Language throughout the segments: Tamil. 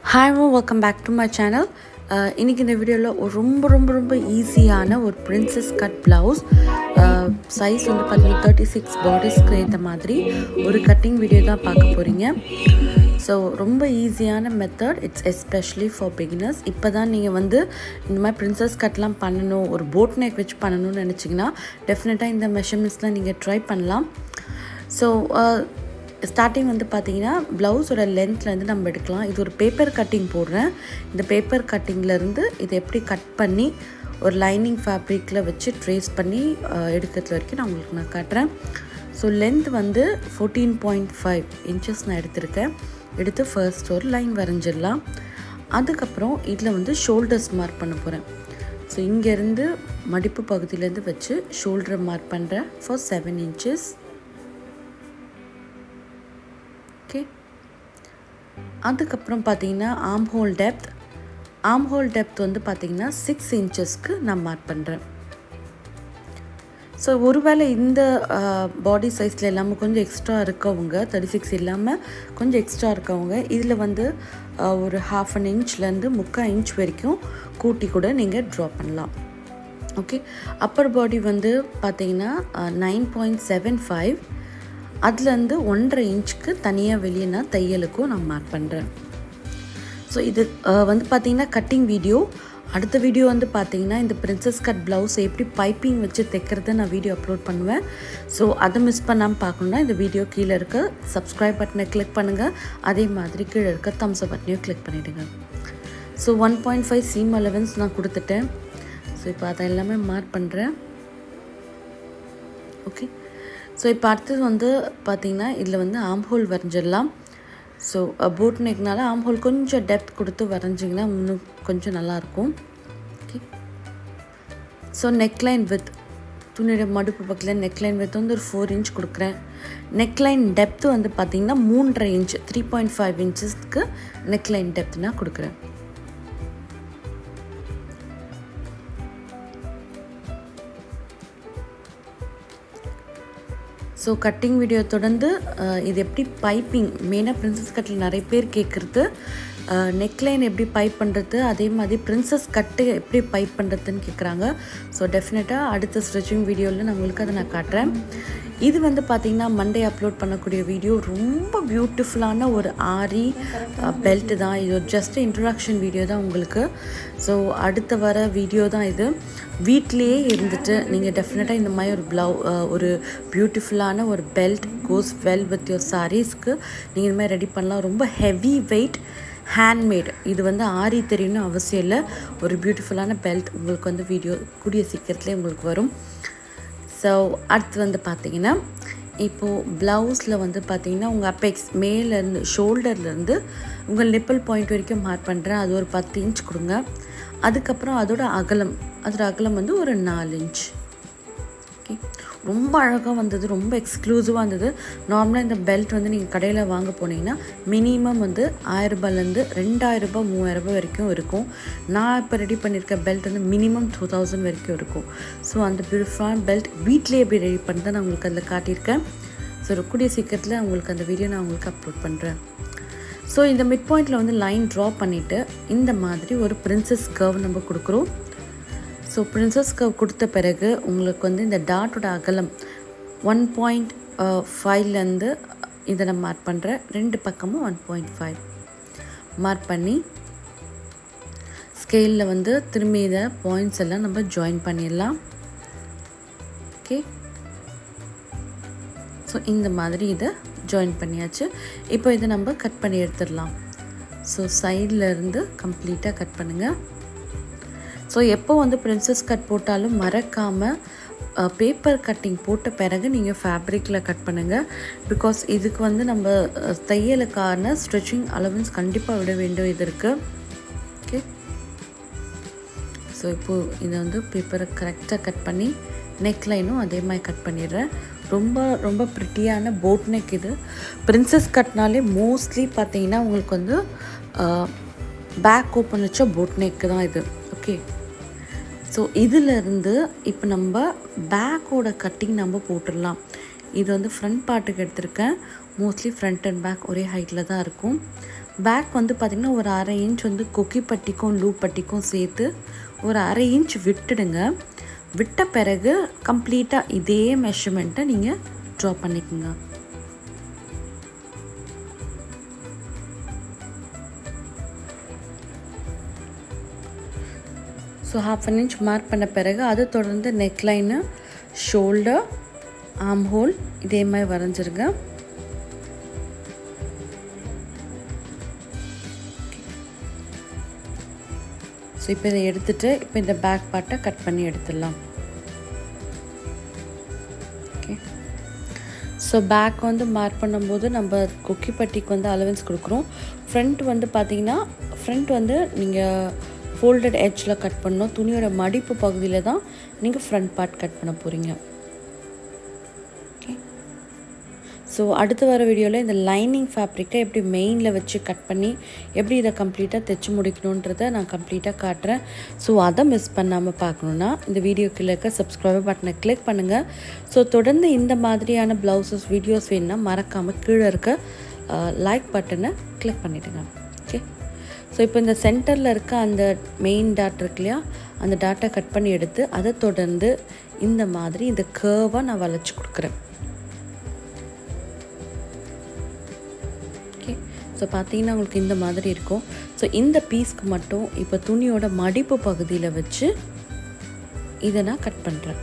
hi welcome back to my channel இன்றைக்கி இந்த வீடியோவில் ஒரு ரொம்ப ரொம்ப ரொம்ப ஈஸியான ஒரு பிரின்சஸ் கட் ப்ளவுஸ் சைஸ் வந்து பார்த்தீங்கன்னா தேர்ட்டி சிக்ஸ் பாடிஸ்க்கு ஏற்ற மாதிரி ஒரு கட்டிங் வீடியோ தான் பார்க்க போகிறீங்க ஸோ ரொம்ப ஈஸியான method it's especially for beginners இப்போ தான் நீங்கள் வந்து இந்த மாதிரி பிரின்சஸ் கட்லாம் பண்ணணும் ஒரு போட் நெக் வச்சு பண்ணணும்னு நினச்சிங்கன்னா டெஃபினட்டாக இந்த மெஷர்மெண்ட்ஸ்லாம் நீங்கள் ட்ரை பண்ணலாம் ஸோ ஸ்டார்டிங் வந்து பார்த்தீங்கன்னா ப்ளவுஸோட லென்த்லேருந்து நம்ம எடுக்கலாம் இது ஒரு பேப்பர் கட்டிங் போடுறேன் இந்த பேப்பர் கட்டிங்லேருந்து இதை எப்படி கட் பண்ணி ஒரு லைனிங் ஃபேப்ரிக்கில் வச்சு ட்ரேஸ் பண்ணி எடுக்கிறது வரைக்கும் நான் உங்களுக்கு நான் காட்டுறேன் ஸோ லென்த் வந்து ஃபோர்டீன் பாயிண்ட் ஃபைவ் இன்ச்சஸ் நான் எடுத்திருக்கேன் எடுத்து ஃபர்ஸ்ட் ஒரு லைன் வரைஞ்சிடலாம் அதுக்கப்புறம் இதில் வந்து ஷோல்டர்ஸ் மார்க் பண்ண போகிறேன் ஸோ இங்கேருந்து மடிப்பு பகுதியிலேருந்து வச்சு ஷோல்டரை மார்க் பண்ணுறேன் ஃபார் செவன் இன்ச்சஸ் ஓகே அதுக்கப்புறம் பார்த்தீங்கன்னா armhole depth armhole depth வந்து பார்த்தீங்கன்னா சிக்ஸ் இன்ச்சஸ்க்கு நான் மார்க் பண்ணுறேன் ஸோ ஒருவேளை இந்த பாடி சைஸில் இல்லாமல் கொஞ்சம் எக்ஸ்ட்ரா இருக்கவங்க தேர்ட்டி சிக்ஸ் இல்லாமல் கொஞ்சம் எக்ஸ்ட்ரா இருக்கவங்க இதில் வந்து ஒரு ஹாஃப் அன் இன்ச்லேருந்து முக்கால் இன்ச் வரைக்கும் கூட்டி கூட நீங்கள் ட்ரா பண்ணலாம் ஓகே அப்பர் பாடி வந்து பார்த்தீங்கன்னா நைன் பாயிண்ட் செவன் ஃபைவ் அதுலேருந்து ஒன்றரை இன்ச்சுக்கு தனியாக வெளியே நான் தையலுக்கும் நான் மார்க் பண்ணுறேன் ஸோ இது வந்து பார்த்திங்கன்னா கட்டிங் வீடியோ அடுத்த வீடியோ வந்து பார்த்தீங்கன்னா இந்த பிரின்சஸ் கட் ப்ளவுஸ் எப்படி பைப்பிங் வச்சு தைக்கிறத நான் வீடியோ அப்லோட் பண்ணுவேன் ஸோ அதை மிஸ் பண்ணாமல் பார்க்கணுன்னா இந்த வீடியோ கீழே இருக்க சப்ஸ்கிரைப் பட்டனை கிளிக் பண்ணுங்கள் அதே மாதிரி கீழே இருக்க தம்ஸ் பட்டனையும் கிளிக் பண்ணிவிடுங்க so one point five seam allowance நான் கொடுத்துட்டேன் ஸோ இப்போ அதை எல்லாமே மார்க் பண்ணுறேன் ஓகே ஸோ இப்போ அடுத்தது வந்து பார்த்திங்கன்னா இதில் வந்து ஆம்ஹோல் வரைஞ்சிடலாம் ஸோ போட் நெக்னால ஆம்ஹோல் கொஞ்சம் டெப்த் கொடுத்து வரைஞ்சிங்கன்னா இன்னும் கொஞ்சம் நல்லாயிருக்கும் ஓகே ஸோ நெக்லைன் வித் துணியோட மடுப்பு பக்கத்தில் நெக்லைன் வித் வந்து ஒரு ஃபோர் இன்ச் கொடுக்குறேன் நெக்லைன் டெப்த்து வந்து பார்த்திங்கன்னா மூன்றரை இன்ச் த்ரீ பாயிண்ட் ஃபைவ் இன்ச்சஸ்க்கு நெக்லைன் டெப்த் நான் கொடுக்குறேன் ஸோ கட்டிங் வீடியோ தொடர்ந்து இது எப்படி பைப்பிங் மெயினாக ப்ரின்சஸ் கட்டில் நிறைய பேர் கேட்குறது நெக்லைன் எப்படி பைப் பண்ணுறது அதே மாதிரி ப்ரின்சஸ் கட்டு எப்படி பைப் பண்ணுறதுன்னு கேட்குறாங்க ஸோ டெஃபினட்டாக அடுத்த ஸ்ட்ரெச்சிங் வீடியோவில் நான் உங்களுக்கு அதை நான் காட்டுறேன் இது வந்து பார்த்திங்கன்னா மண்டே அப்லோட் பண்ணக்கூடிய வீடியோ ரொம்ப பியூட்டிஃபுல்லான ஒரு ஆரி பெல்ட்டு தான் இது ஜஸ்ட் இன்ட்ரடக்ஷன் வீடியோ தான் உங்களுக்கு ஸோ அடுத்த வர வீடியோ தான் இது வீட்லேயே இருந்துட்டு நீங்கள் டெஃபினட்டாக இந்த மாதிரி ஒரு ப்ளவு ஒரு பியூட்டிஃபுல்லான ஒரு belt goes well with your சாரீஸ்க்கு நீங்கள் இந்த மாதிரி ரெடி பண்ணலாம் ரொம்ப ஹெவி வெயிட் ஹேண்ட்மேட் இது வந்து ஆரி தெரியணும்னு அவசியம் இல்லை ஒரு பியூட்டிஃபுல்லான பெல்ட் உங்களுக்கு வந்து வீடியோ கூடிய சீக்கிரத்துலேயே உங்களுக்கு வரும் ஸோ அடுத்து வந்து பார்த்தீங்கன்னா இப்போது ப்ளவுஸில் வந்து பார்த்தீங்கன்னா உங்கள் அப்பெக்ஸ் மேலேருந்து ஷோல்டர்லேருந்து உங்கள் நிப்பிள் பாயிண்ட் வரைக்கும் மார்க் பண்ணுறேன் அது ஒரு பத்து இன்ச் கொடுங்க அதுக்கப்புறம் அதோட அகலம் அதோட அகலம் வந்து ஒரு நாலு இன்ச் ஓகே ரொம்ப அழகாக வந்தது ரொம்ப எக்ஸ்க்ளூசிவாக இருந்தது நார்மலாக இந்த பெல்ட் வந்து நீங்கள் கடையில் வாங்க போனீங்கன்னா மினிமம் வந்து ஆயிரரூபாலேருந்து ரெண்டாயிரரூபா மூவாயிரரூபா வரைக்கும் இருக்கும் நான் இப்போ ரெடி பண்ணியிருக்க பெல்ட் வந்து மினிமம் டூ தௌசண்ட் வரைக்கும் இருக்கும் ஸோ அந்த பியூட்டிஃபுல்லான பெல்ட் வீட்டிலே எப்படி ரெடி பண்ணி நான் உங்களுக்கு அதில் காட்டியிருக்கேன் ஸோ கூடிய சீக்கிரத்தில் உங்களுக்கு அந்த வீடியோ நான் உங்களுக்கு அப்லோட் பண்ணுறேன் ஸோ இந்த மிட் பாயிண்டில் வந்து லைன் ட்ரா பண்ணிவிட்டு இந்த மாதிரி ஒரு பிரின்சஸ் கர்வ் நம்ம கொடுக்குறோம் ஸோ ப்ரின்சஸ் கவ் கொடுத்த பிறகு உங்களுக்கு வந்து இந்த டாட்டோட அகலம் ஒன் பாயிண்ட் ஃபைவ்லேருந்து இதை நான் மார்க் பண்ணுறேன் ரெண்டு பக்கமும் ஒன் பாயிண்ட் ஃபைவ் மார்க் பண்ணி ஸ்கேலில் வந்து திரும்பி இதை பாயிண்ட்ஸ் எல்லாம் நம்ம ஜாயின் பண்ணிடலாம் ஓகே ஸோ இந்த மாதிரி இதை ஜாயின் பண்ணியாச்சு இப்போ இதை நம்ம கட் பண்ணி எடுத்துடலாம் ஸோ சைடில் இருந்து கம்ப்ளீட்டாக கட் பண்ணுங்கள் ஸோ எப்போ வந்து ப்ரின்சஸ் கட் போட்டாலும் மறக்காமல் பேப்பர் கட்டிங் போட்ட பிறகு நீங்கள் ஃபேப்ரிக்கில் கட் பண்ணுங்கள் பிகாஸ் இதுக்கு வந்து நம்ம தையலுக்கான ஸ்ட்ரெச்சிங் அலவன்ஸ் கண்டிப்பாக விட வேண்டும் இது இருக்குது ஓகே ஸோ இப்போது இதை வந்து பேப்பரை கரெக்டாக கட் பண்ணி நெக் லைனும் அதே மாதிரி கட் பண்ணிடுறேன் ரொம்ப ரொம்ப ப்ரிட்டியான போட் நெக் இது ப்ரின்சஸ் கட்னாலே மோஸ்ட்லி பார்த்தீங்கன்னா உங்களுக்கு வந்து பேக் ஓப்பன் வச்ச போட் நெக்கு தான் இது ஓகே ஸோ இதிலிருந்து இப்போ நம்ம பேக்கோட கட்டிங் நம்ம போட்டுடலாம் இது வந்து ஃப்ரண்ட் பார்ட்டுக்கு எடுத்திருக்கேன் மோஸ்ட்லி ஃப்ரண்ட் அண்ட் பேக் ஒரே ஹைட்டில் தான் இருக்கும் பேக் வந்து பார்த்திங்கன்னா ஒரு அரை இன்ச் வந்து கொக்கி பட்டிக்கும் லூப் பட்டிக்கும் சேர்த்து ஒரு அரை இன்ச் விட்டுடுங்க விட்ட பிறகு கம்ப்ளீட்டாக இதே மெஷர்மெண்ட்டை நீங்கள் ட்ரா பண்ணிக்கோங்க so half an inch mark பண்ண பிறகு அது தொடர்ந்து நெக்லைனு ஷோல்டர் ஆம் ஹோல் இதே மாதிரி வரைஞ்சிருங்க ஸோ இப்போ இதை எடுத்துகிட்டு இப்போ இந்த பேக் பார்ட்டை கட் பண்ணி எடுத்துடலாம் ஓகே ஸோ பேக் வந்து மார்க் பண்ணும்போது நம்ம கொக்கி பட்டிக்கு வந்து அலவன்ஸ் கொடுக்குறோம் ஃப்ரண்ட் வந்து பார்த்தீங்கன்னா ஃப்ரண்ட் வந்து நீங்கள் ஃபோல்டட் எட்ஜில் கட் பண்ணணும் துணியோட மடிப்பு பகுதியில் தான் நீங்கள் ஃப்ரண்ட் பார்ட் கட் பண்ண போகிறீங்க ஓகே ஸோ அடுத்து வர வீடியோவில் இந்த லைனிங் ஃபேப்ரிக்கை எப்படி மெயினில் வச்சு கட் பண்ணி எப்படி இதை கம்ப்ளீட்டாக தைச்சு முடிக்கணுன்றதை நான் கம்ப்ளீட்டாக காட்டுறேன் ஸோ அதை மிஸ் பண்ணாமல் பார்க்கணுன்னா இந்த வீடியோ கீழே இருக்க சப்ஸ்கிரைபர் பட்டனை கிளிக் பண்ணுங்கள் ஸோ தொடர்ந்து இந்த மாதிரியான ப்ளவுசஸ் வீடியோஸ் வேணுன்னா மறக்காமல் கீழே இருக்க லைக் பட்டனை கிளிக் பண்ணிவிடுங்க ஓகே ஸோ இப்போ இந்த சென்டரில் இருக்க அந்த மெயின் டாட் இருக்கு இல்லையா அந்த டாட்டை கட் பண்ணி எடுத்து அதை தொடர்ந்து இந்த மாதிரி இந்த கேர்வாக நான் வளைச்சி கொடுக்குறேன் ஓகே ஸோ பார்த்தீங்கன்னா உங்களுக்கு இந்த மாதிரி இருக்கும் ஸோ இந்த பீஸ்க்கு மட்டும் இப்போ துணியோட மடிப்பு பகுதியில் வச்சு இதை நான் கட் பண்ணுறேன்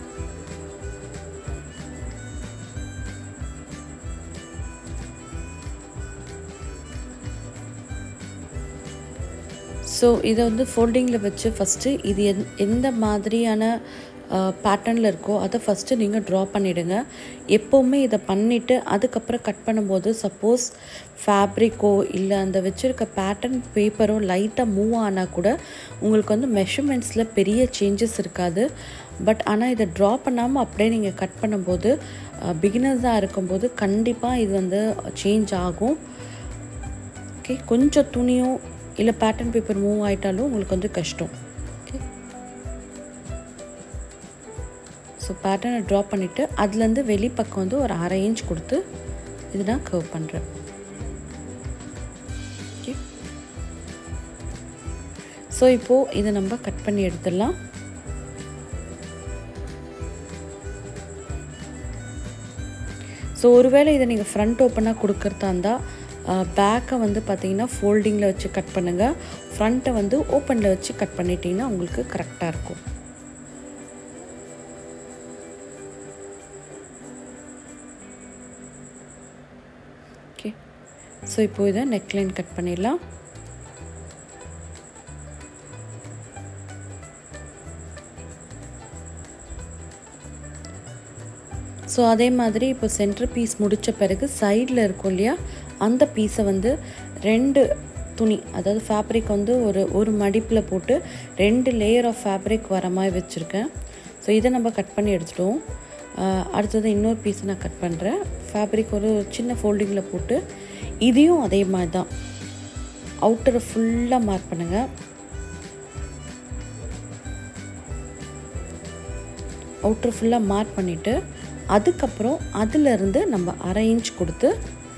ஸோ இதை வந்து ஃபோல்டிங்கில் வச்சு ஃபஸ்ட்டு இது எந் எந்த மாதிரியான பேட்டர்னில் இருக்கோ அதை ஃபஸ்ட்டு நீங்கள் ட்ரா பண்ணிவிடுங்க எப்போவுமே இதை பண்ணிவிட்டு அதுக்கப்புறம் கட் பண்ணும்போது சப்போஸ் ஃபேப்ரிக்கோ இல்லை அந்த வச்சுருக்க பேட்டர்ன் பேப்பரோ லைட்டாக மூவ் ஆனால் கூட உங்களுக்கு வந்து மெஷர்மெண்ட்ஸில் பெரிய சேஞ்சஸ் இருக்காது பட் ஆனால் இதை ட்ரா பண்ணாமல் அப்படியே நீங்கள் கட் பண்ணும்போது பிகினர்ஸாக இருக்கும்போது கண்டிப்பாக இது வந்து சேஞ்ச் ஆகும் ஓகே கொஞ்சம் துணியும் இல்லை பேட்டர்ன் பேப்பர் மூவ் ஆகிட்டாலும் உங்களுக்கு வந்து கஷ்டம் ஓகே ஸோ பேட்டர்னை ட்ரா பண்ணிவிட்டு அதுலேருந்து வெளிப்பக்கம் வந்து ஒரு அரை இன்ச் கொடுத்து இது நான் கர்வ் பண்ணுறேன் ஓகே ஸோ இப்போது இதை நம்ம கட் பண்ணி எடுத்துடலாம் ஸோ ஒருவேளை இதை நீங்கள் ஃப்ரண்ட் ஓப்பனாக கொடுக்குறதா இருந்தால் பேக்கை வந்து பார்த்தீங்கன்னா ஃபோல்டிங்கில் வச்சு கட் பண்ணுங்கள் ஃப்ரண்ட்டை வந்து ஓப்பனில் வச்சு கட் பண்ணிட்டீங்கன்னா உங்களுக்கு கரெக்டாக இருக்கும் ஓகே ஸோ இப்போ இதை நெக்லைன் கட் பண்ணிடலாம் ஸோ அதே மாதிரி இப்போ சென்டர் பீஸ் முடித்த பிறகு சைடில் இருக்கும் இல்லையா அந்த பீஸை வந்து ரெண்டு துணி அதாவது ஃபேப்ரிக் வந்து ஒரு ஒரு மடிப்பில் போட்டு ரெண்டு லேயர் ஆஃப் ஃபேப்ரிக் வர மாதிரி வச்சுருக்கேன் ஸோ இதை நம்ம கட் பண்ணி எடுத்துட்டோம் அடுத்தது இன்னொரு பீஸை நான் கட் பண்ணுறேன் ஃபேப்ரிக் ஒரு சின்ன ஃபோல்டிங்கில் போட்டு இதையும் அதே மாதிரி தான் அவுட்டரை ஃபுல்லாக மார்க் பண்ணுங்கள் அவுட்டர் ஃபுல்லாக மார்க் பண்ணிவிட்டு அதுக்கப்புறம் அதிலிருந்து நம்ம அரை இன்ச் கொடுத்து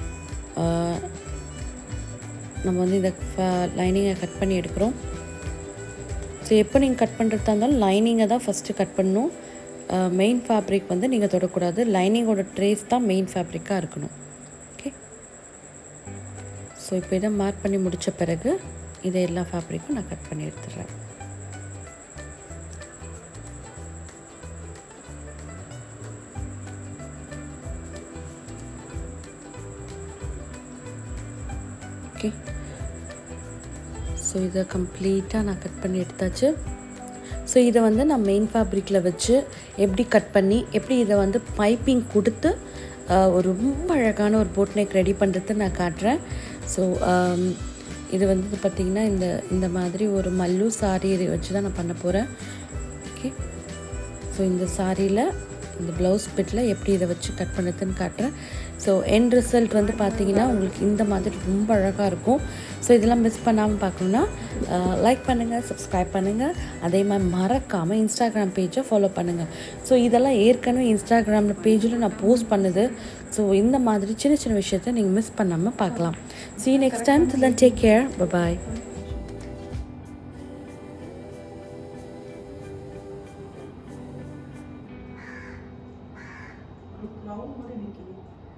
நம்ம வந்து இந்த லைனிங்கை கட் பண்ணி எடுக்கிறோம் ஸோ எப்போ நீங்கள் கட் பண்ணுறதா இருந்தாலும் லைனிங்கை தான் ஃபஸ்ட்டு கட் பண்ணணும் மெயின் ஃபேப்ரிக் வந்து நீங்கள் தொடக்கூடாது லைனிங்கோட ட்ரேஸ் தான் மெயின் ஃபேப்ரிக்காக இருக்கணும் ஓகே ஸோ இப்போ இதை மார்க் பண்ணி முடித்த பிறகு இதை எல்லா ஃபேப்ரிக்கும் நான் கட் பண்ணி எடுத்துடுறேன் ஓகே ஸோ இதை கம்ப்ளீட்டாக நான் கட் பண்ணி எடுத்தாச்சு ஸோ இதை வந்து நான் மெயின் ஃபேப்ரிக்கில் வச்சு எப்படி கட் பண்ணி எப்படி இதை வந்து பைப்பிங் கொடுத்து ஒரு ரொம்ப அழகான ஒரு போட் நெக் ரெடி பண்ணுறது நான் காட்டுறேன் ஸோ இது வந்து பார்த்திங்கன்னா இந்த இந்த மாதிரி ஒரு மல்லு சாரி வச்சு தான் நான் பண்ண போகிறேன் ஓகே ஸோ இந்த சாரியில் இந்த ப்ளவுஸ் பிட்டில் எப்படி இதை வச்சு கட் பண்ணுறதுன்னு காட்டுறேன் ஸோ எண்ட் ரிசல்ட் வந்து பார்த்தீங்கன்னா உங்களுக்கு இந்த மாதிரி ரொம்ப அழகாக இருக்கும் ஸோ இதெல்லாம் மிஸ் பண்ணாமல் பார்க்கணுன்னா லைக் பண்ணுங்கள் சப்ஸ்கிரைப் பண்ணுங்கள் அதே மாதிரி மறக்காமல் இன்ஸ்டாகிராம் பேஜை ஃபாலோ பண்ணுங்கள் ஸோ இதெல்லாம் ஏற்கனவே இன்ஸ்டாகிராம் பேஜில் நான் போஸ்ட் பண்ணுது ஸோ இந்த மாதிரி சின்ன சின்ன விஷயத்தை நீங்கள் மிஸ் பண்ணாமல் பார்க்கலாம் see next time till take care bye cloud மாதிரி நிற்கிது